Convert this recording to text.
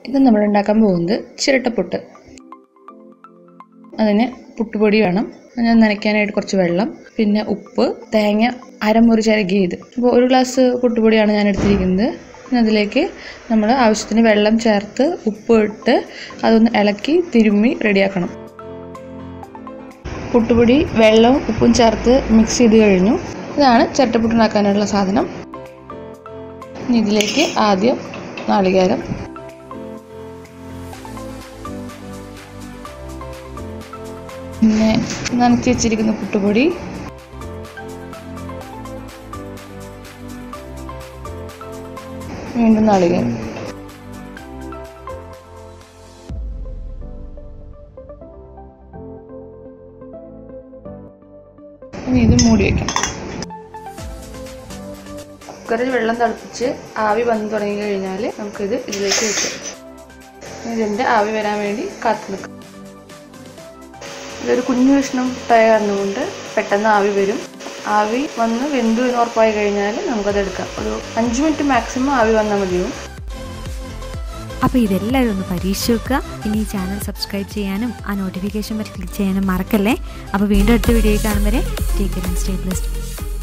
ഇത് നമ്മൾ ഉണ്ടാക്കാൻ പോകുന്നത് ചിരട്ടപ്പുട്ട് അതിന് പുട്ടുപൊടി വേണം ഞാൻ നനയ്ക്കാനായിട്ട് കുറച്ച് വെള്ളം പിന്നെ ഉപ്പ് തേങ്ങ അരമുറി ചിരകിയത് അപ്പോൾ ഒരു ഗ്ലാസ് പുട്ടുപൊടിയാണ് ഞാൻ എടുത്തിരിക്കുന്നത് ഇനി അതിലേക്ക് നമ്മൾ ആവശ്യത്തിന് വെള്ളം ചേർത്ത് ഉപ്പ് ഇട്ട് അതൊന്ന് ഇളക്കി തിരുമ്മി റെഡിയാക്കണം പുട്ടുപൊടി വെള്ളവും ഉപ്പും ചേർത്ത് മിക്സ് ചെയ്ത് കഴിഞ്ഞു ഇതാണ് ചിരട്ടപ്പുട്ടുണ്ടാക്കാനുള്ള സാധനം ഇനി ഇതിലേക്ക് ആദ്യം നാളികേരം പിന്നെ നനച്ച് വെച്ചിരിക്കുന്ന പുട്ടുപൊടി വീണ്ടും നാളികേരം ഇനി ഇത് മൂടി വയ്ക്കണം കുക്കറിൽ വെള്ളം തിളപ്പിച്ച് ആവി വന്നു തുടങ്ങി കഴിഞ്ഞാൽ നമുക്കിത് ഇതിലേക്ക് വെക്കാം ഇതിൻ്റെ ആവി വരാൻ വേണ്ടി കാത്തു നിൽക്കാം ഇതൊരു കുഞ്ഞു കഷ്ണം പുട്ടായ കാരണം കൊണ്ട് പെട്ടെന്ന് ആവി വരും ആവി വന്ന് വെന്തു എന്ന് ഉറപ്പായി കഴിഞ്ഞാൽ നമുക്കത് എടുക്കാം ഒരു അഞ്ച് മിനിറ്റ് മാക്സിമം ആവി വന്നാൽ മതിയാവും അപ്പോൾ ഇതെല്ലാവരും ഒന്ന് പരീക്ഷിച്ച് വെക്കുക ഇനി ഈ ചാനൽ സബ്സ്ക്രൈബ് ചെയ്യാനും ആ നോട്ടിഫിക്കേഷൻ ബെൽ ക്ലിക്ക് ചെയ്യാനും മറക്കല്ലേ അപ്പോൾ വീണ്ടും അടുത്ത വീഡിയോ കാണും വരെ take care and stay blessed